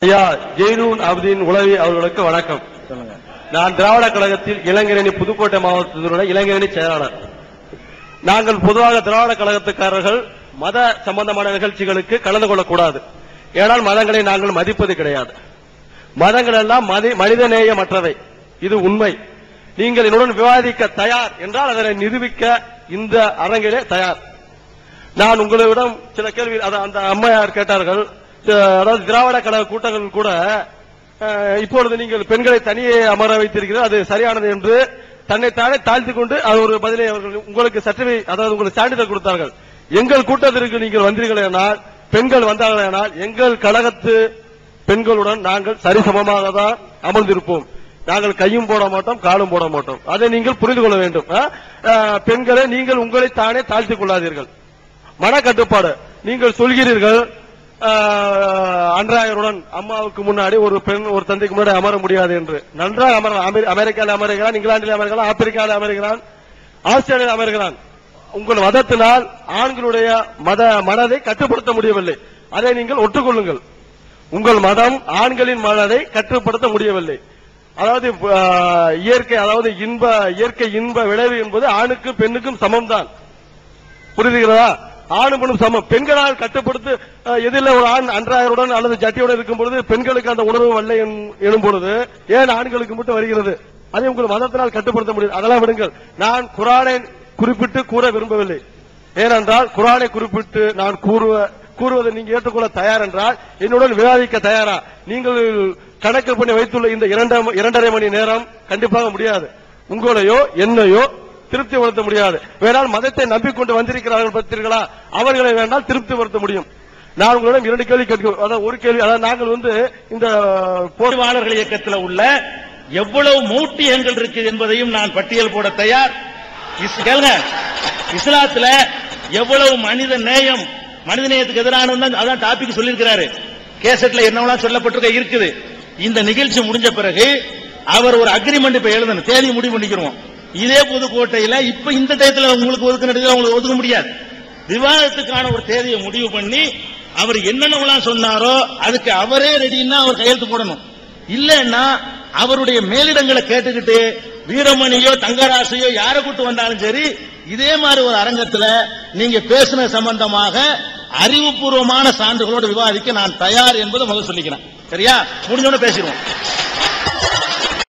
ஐயா ஜெய்னூன் அப்தீன் உளவி அவர்களுக்கு வணக்கம் சொல்லுங்க நான் திராவிட கழகத்தில் இளைஞரணி புதுக்கோட்டை மாவட்டத்தினுடைய இளைஞரணி செயலாளர் நாங்கள் பொதுவாக திராவிட கழகத்துக்காரர்கள் மத சம்பந்தமான நிகழ்ச்சிகளுக்கு கலந்து கொள்ளக்கூடாது ஏனால் மதங்களை நாங்கள் மதிப்பது கிடையாது மதங்கள் எல்லாம் மதி- மனிதநேயமற்றவை இது உண்மை நீங்கள் என்னுடன் விவாதிக்க தயார் என்றால் அதனை நிரூபிக்க இந்த அரங்கிலே தயார் நான் உங்களிடம் சில கேள்வி அத- அந்த அம்மையார் கேட்டார்கள் அஹ், அதாவது திராவிட கழக கூட்டங்கள் கூட அஹ், இப்பொழுது நீங்கள் பெண்களை தனியே அமர வைத்திருக்கிறது அது சரியானது என்று தன்னைத்தானே தாழ்த்தி கொண்டு அது ஒரு பதிலை அவர்கள் உங்களுக்கு சர்டிஃபை அதாவது உங்களுக்கு சான்றிதழ் கொடுத்தார்கள் எங்கள் கூட்டத்திற்கு நீங்கள் வந்தீர்களேனால் பெண்கள் வந்தார்களேனால் எங்கள் கழகத்து பெண்களுடன் நாங்கள் சரிசமமாக தான் அமர்ந்திருப்போம் நாங்கள் கையும் போட மாட்டோம் காலும் போட மாட்டோம் அதை நீங்கள் புரிந்து கொள்ள வேண்டும் அஹ், அஹ், பெண்களை நீங்கள் உங்களை தானே தாழ்த்திக் கொள்ளாதீர்கள் மனக்கட்டுப்பாடு நீங்கள் சொல்கிறீர்கள் ஆஹ், அன்றாயருடன் அம்மாவுக்கு முன்னாடி ஒரு பெண் ஒரு தந்தைக்கு முன்னாடி அமர முடியாது என்று நன்றாக அமர அமெரி- அமெரிக்காவில் அமருகிறான் இங்கிலாந்தில் அமருகிறான் ஆப்பிரிக்காவில் அமருகிறான் ஆஸ்திரேலியாவில் அமருகிறான் உங்கள் மதத்தினால் ஆண்களுடைய மத மனதை கட்டுப்படுத்த முடியவில்லை அதை நீங்கள் ஒற்றுக்கொள்ளுங்கள் உங்கள் மதம் ஆண்களின் மனதை கட்டுப்படுத்த முடியவில்லை அதாவது ஆஹ், இயற்கை அதாவது இன்ப இயற்கை இன்ப விளைவு என்பது ஆணுக்கும் பெண்ணுக்கும் சமம்தான் புரியுதுகிறதா ஆணும் பெண்ணும் சமம் பெண்களால் கட்டுப்படுத்து அஹ், எதிரில் ஒரு ஆண் அன்றாயருடன் அல்லது ஜட்டியுடன் இருக்கும் பொழுது பெண்களுக்கு அந்த உணர்வு வரலை என்- எனும் பொழுது ஏன் ஆண்களுக்கு மட்டும் வருகிறது அதை உங்கள் மதத்தினால் கட்டுப்படுத்த முடியும் அதெல்லாம் விடுங்கள் நான் குரானை குறிப்பிட்டு கூற விரும்பவில்லை ஏனென்றால் குரானை குறிப்பிட்டு நான் கூறுவ கூறுவதை நீங்க ஏற்றுக்கொள்ள தயார் என்றால் என்னுடன் விவாதிக்க தயாரா நீங்கள் கணக்கு பண்ணி வைத்துள்ள இந்த இரண்டரை- இரண்டரை மணி நேரம் கண்டிப்பாக முடியாது உங்களையோ என்னையோ திருப்திப்படுத்த முடியாது வேணால் மதத்தை நம்பிக்கொண்டு வந்திருக்கிறார்கள் பார்த்தீர்களா அவர்களை வேணால் திருப்திப்படுத்த முடியும் நான் உங்களிடம் இரண்டு கேள்வி கேட்க அதாவது ஒரு கேள்வி அதாவது நாங்கள் வந்து இந்த போர் போர்வாளர்கள் இயக்கத்தில் உள்ள எவ்வளவு மௌட்டியங்கள் இருக்கு என்பதையும் நான் பட்டியல் போட தயார் இஸ்- கேளுங்க இஸ்லாத்துல எவ்வளவு மனித நேயம் மனித நேயத்துக்கு எதிரான அதான் டாபிக் சொல்லியிருக்கிறாரு கேசட்ல என்னவெல்லாம் சொல்லப்பட்டிருக்க இருக்குது இந்த நிகழ்ச்சி முடிஞ்ச பிறகு அவர் ஒரு அக்ரிமெண்ட் இப்ப எழுதணும் தேதி முடிவு பண்ணிக்கிறோம் இதே புதுக்கோட்டையில இப்ப இந்த டயத்துல உங்களுக்கு ஒதுக்க நேரத்துல உங்களுக்கு ஒதுக்க முடியாது விவாதத்துக்கான ஒரு தேதியை முடிவு பண்ணி அவர் என்னென்னலாம் சொன்னாரோ அதுக்கு அவரே ரெடின்னா அவர் கையெழுத்து போடணும் இல்லன்னா அவருடைய மேலிடங்களை கேட்டுக்கிட்டு வீரமணியோ தங்கராசையோ யாரை கூட்டு வந்தாலும் சரி இதே மாதிரி ஒரு அரங்கத்துல நீங்க பேசின சம்பந்தமாக அறிவுபூர்வமான சான்றுகளோடு விவாதிக்க நான் தயார் என்பதை முதல் சொல்லிக்கிறேன் சரியா முடிஞ்சோட பேசிடுவோம்